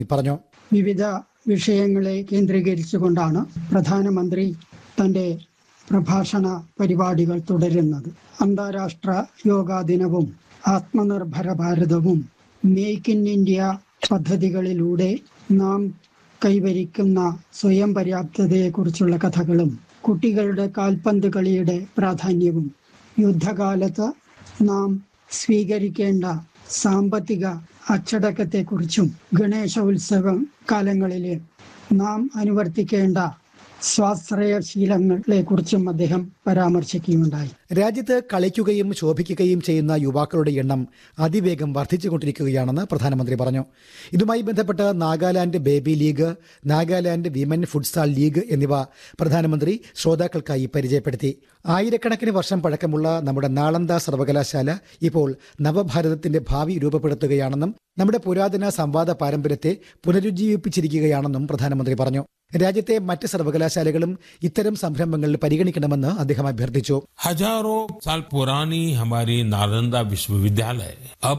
പറഞ്ഞു വിവിധ വിഷയങ്ങളെ കേന്ദ്രീകരിച്ചുകൊണ്ടാണ് പ്രധാനമന്ത്രി തന്റെ പ്രഭാഷണ പരിപാടികൾ തുടരുന്നത് അന്താരാഷ്ട്ര യോഗാ ദിനവും ആത്മനിർഭര ഭാരതവും മേക്ക് ഇൻ ഇന്ത്യ പദ്ധതികളിലൂടെ നാം കൈവരിക്കുന്ന സ്വയം പര്യാപ്തതയെക്കുറിച്ചുള്ള കഥകളും കുട്ടികളുടെ കാൽപന്ത് കളിയുടെ പ്രാധാന്യവും യുദ്ധകാലത്ത് നാം സ്വീകരിക്കേണ്ട സാമ്പത്തിക അച്ചടക്കത്തെക്കുറിച്ചും ഗണേശ ഉത്സവം കാലങ്ങളിലെ നാം അനുവർത്തിക്കേണ്ട സ്വാശ്രയ ശീലങ്ങളെക്കുറിച്ചും അദ്ദേഹം പരാമർശിക്കുകയുണ്ടായി രാജ്യത്ത് കളിക്കുകയും ശോഭിക്കുകയും ചെയ്യുന്ന യുവാക്കളുടെ എണ്ണം അതിവേഗം വർദ്ധിച്ചുകൊണ്ടിരിക്കുകയാണെന്ന് പ്രധാനമന്ത്രി പറഞ്ഞു ഇതുമായി ബന്ധപ്പെട്ട് Nagaland baby league Nagaland women futsal league എന്നിവ പ്രധാനമന്ത്രി ശ്രോതാക്കൾക്കായി പരിചയപ്പെടുത്തി ആയിരക്കണക്കിന് വർഷം പഴക്കമുള്ള നമ്മുടെ നാളന്ദ സർവകലാശാല ഇപ്പോൾ നവഭാരതത്തിന്റെ ഭാവി രൂപപ്പെടുത്തുകയാണെന്നും നമ്മുടെ പുരാതന സംവാദ പാരമ്പര്യത്തെ പുനരുജ്ജീവിപ്പിച്ചിരിക്കുകയാണെന്നും പ്രധാനമന്ത്രി പറഞ്ഞു രാജ്യത്തെ മറ്റ് സർവകലാശാലകളും ഇത്തരം സംരംഭങ്ങൾ പരിഗണിക്കണമെന്ന് അദ്ദേഹം അഭ്യർത്ഥിച്ചു हजारों साल पुरानी हमारी नालंदा विश्वविद्यालय अब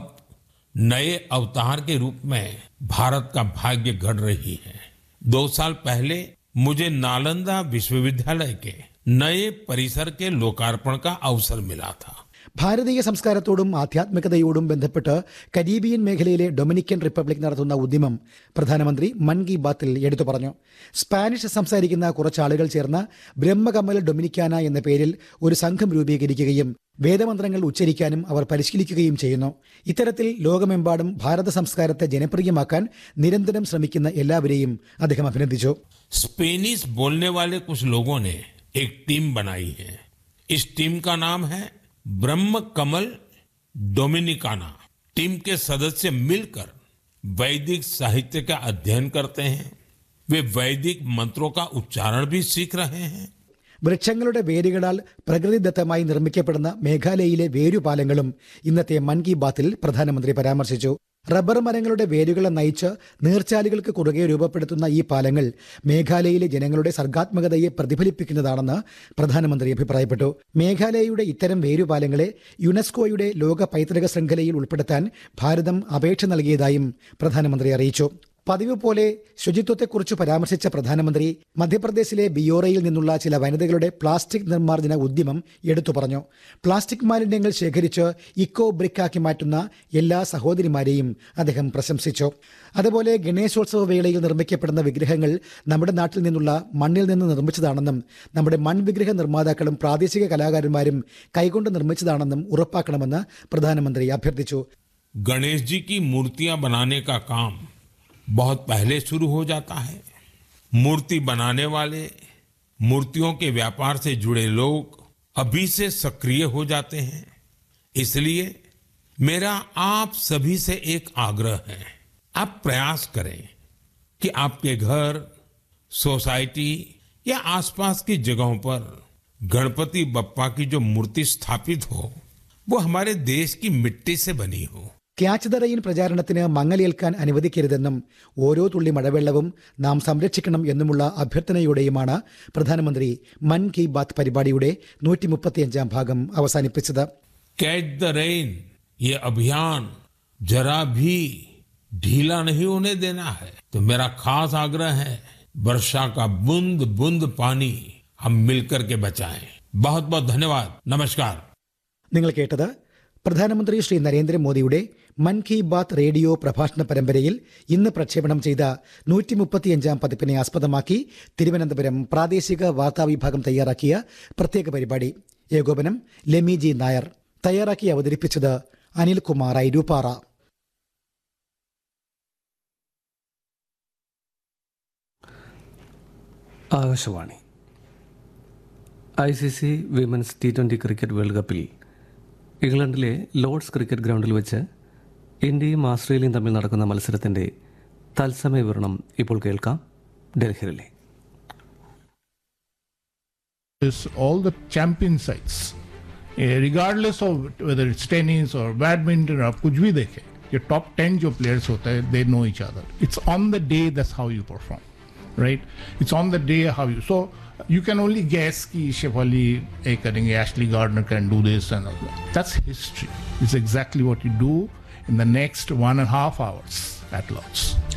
नए अवतार के रूप में भारत का भाग्य गढ़ रही है दो साल पहले मुझे नालंदा विश्वविद्यालय के नए परिसर के लोकार्पण का अवसर मिला था ഭാരതീയ സംസ്കാരത്തോടും ആധ്യാത്മികതയോടും ബന്ധപ്പെട്ട് കരീബിയൻ മേഖലയിലെ ഡൊമിനിക്കൻ റിപ്പബ്ലിക് നടത്തുന്ന ഉദ്യമം പ്രധാനമന്ത്രി മൻ കി ബാത്തിൽ എടുത്തു പറഞ്ഞു സ്പാനിഷ് സംസാരിക്കുന്ന കുറച്ചാളുകൾ ചേർന്ന് ബ്രഹ്മകമൽ ഡൊമിനിക്കാന എന്ന പേരിൽ ഒരു സംഘം രൂപീകരിക്കുകയും വേദമന്ത്രങ്ങൾ ഉച്ചരിക്കാനും അവർ പരിശീലിക്കുകയും ചെയ്യുന്നു ഇത്തരത്തിൽ ലോകമെമ്പാടും ഭാരത സംസ്കാരത്തെ ജനപ്രിയമാക്കാൻ നിരന്തരം ശ്രമിക്കുന്ന എല്ലാവരെയും അദ്ദേഹം അഭിനന്ദിച്ചു स्पेनिश बोलने वाले कुछ लोगों ने एक टीम बनाई है इस टीम का नाम है ब्रह्म कमल डोमिनिकाना टीम के सदस्य मिलकर वैदिक साहित्य का अध्ययन करते हैं वे वैदिक मंत्रों का उच्चारण भी सीख रहे हैं വൃക്ഷങ്ങളുടെ വേരുകളാൽ പ്രകൃതിദത്തമായി നിർമ്മിക്കപ്പെടുന്ന മേഘാലയയിലെ വേരുപാലങ്ങളും ഇന്നത്തെ മൻ കി ബാത്തിൽ പ്രധാനമന്ത്രി പരാമർശിച്ചു റബ്ബർ മരങ്ങളുടെ വേരുകളെ നയിച്ച് നീർച്ചാലുകൾക്ക് കുറുകെ രൂപപ്പെടുത്തുന്ന ഈ പാലങ്ങൾ മേഘാലയയിലെ ജനങ്ങളുടെ സർഗാത്മകതയെ പ്രതിഫലിപ്പിക്കുന്നതാണെന്ന് പ്രധാനമന്ത്രി അഭിപ്രായപ്പെട്ടു മേഘാലയയുടെ ഇത്തരം വേരുപാലങ്ങളെ യുനെസ്കോയുടെ ലോക പൈതൃക ശൃംഖലയിൽ ഉൾപ്പെടുത്താൻ ഭാരതം അപേക്ഷ നൽകിയതായും പ്രധാനമന്ത്രി അറിയിച്ചു പതിവ് പോലെ ശുചിത്വത്തെക്കുറിച്ച് പരാമർശിച്ച പ്രധാനമന്ത്രി മധ്യപ്രദേശിലെ ബിയോറയിൽ നിന്നുള്ള ചില വനിതകളുടെ പ്ലാസ്റ്റിക് നിർമ്മാർജ്ജന ഉദ്യമം എടുത്തു പറഞ്ഞു പ്ലാസ്റ്റിക് മാലിന്യങ്ങൾ ശേഖരിച്ച് ഇക്കോ ബ്രിക്കാക്കി മാറ്റുന്ന എല്ലാ സഹോദരിമാരെയും അദ്ദേഹം പ്രശംസിച്ചു അതുപോലെ ഗണേശോത്സവ വേളയിൽ നിർമ്മിക്കപ്പെടുന്ന വിഗ്രഹങ്ങൾ നമ്മുടെ നാട്ടിൽ നിന്നുള്ള മണ്ണിൽ നിന്ന് നിർമ്മിച്ചതാണെന്നും നമ്മുടെ മൺവിഗ്രഹ നിർമ്മാതാക്കളും പ്രാദേശിക കലാകാരന്മാരും കൈകൊണ്ട് നിർമ്മിച്ചതാണെന്നും ഉറപ്പാക്കണമെന്ന് പ്രധാനമന്ത്രി അഭ്യർത്ഥിച്ചു गणेश जी की मूर्तियां बनाने का काम बहुत पहले शुरू हो जाता है मूर्ति बनाने वाले मूर्तियों के व्यापार से जुड़े लोग अभी से सक्रिय हो जाते हैं इसलिए मेरा आप सभी से एक आग्रह है आप प्रयास करें कि आपके घर सोसाइटी या आसपास की जगहों पर गणपति बप्पा की जो मूर्ति स्थापित हो वो हमारे देश की मिट्टी से बनी हो ക്യാച്ച് ദ റെയിൻ പ്രചാരണത്തിന് മങ്ങലേൽക്കാൻ അനുവദിക്കരുതെന്നും ഓരോ തുള്ളി മഴവെള്ളവും നാം സംരക്ഷിക്കണം എന്നുമുള്ള അഭ്യർത്ഥനയോടെയുമാണ് പ്രധാനമന്ത്രി മൻ കി ബാത്ത് പരിപാടിയുടെ നൂറ്റി മുപ്പത്തിയഞ്ചാം ഭാഗം അവസാനിപ്പിച്ചത് कैच द रेन ये अभियान जरा भी ढीला नहीं होने देना है तो मेरा खास आग्रह है वर्षा का बूंद बूंद पानी हम मिलकर के बचाएं बहुत बहुत धन्यवाद नमस्कार നിങ്ങൾ കേട്ടത് പ്രധാനമന്ത്രി ശ്രീ നരേന്ദ്രമോദിയുടെ മൻ കി ബാത്ത് റേഡിയോ പ്രഭാഷണ പരമ്പരയിൽ ഇന്ന് പ്രക്ഷേപണം ചെയ്ത നൂറ്റി മുപ്പത്തിയഞ്ചാം പതിപ്പിനെ ആസ്പദമാക്കി തിരുവനന്തപുരം പ്രാദേശിക വാർത്താ വിഭാഗം തയ്യാറാക്കിയ പ്രത്യേക പരിപാടി ഏകോപനം ലെമി ജി നായർ തയ്യാറാക്കി അവതരിപ്പിച്ചത് Anilkumar Airuppara Akashvani I C C women's T twenty cricket world കപ്പിൽ ഇംഗ്ലണ്ടിലെ ലോർഡ്സ് ക്രിക്കറ്റ് ഗ്രൗണ്ടിൽ വെച്ച് ഇന്ത്യയും ആസ്ട്രേലിയയും തമ്മിൽ നടക്കുന്ന മത്സരത്തിൻ്റെ തത്സമയ വിവരണം ഇപ്പോൾ കേൾക്കാം ഡൽഹിയിലെ is all the champion sites Eh, regardless of whether it's tennis or badminton or कुछ भी देखे your top 10 जो players होते हैं they know each other it's on the day that's how you perform right it's on the day how you so you can only guess कि शेफाली ए करेंगे Ashley Gardner can do this and all that that's history it's exactly what you do in the next one and a half hours at Lords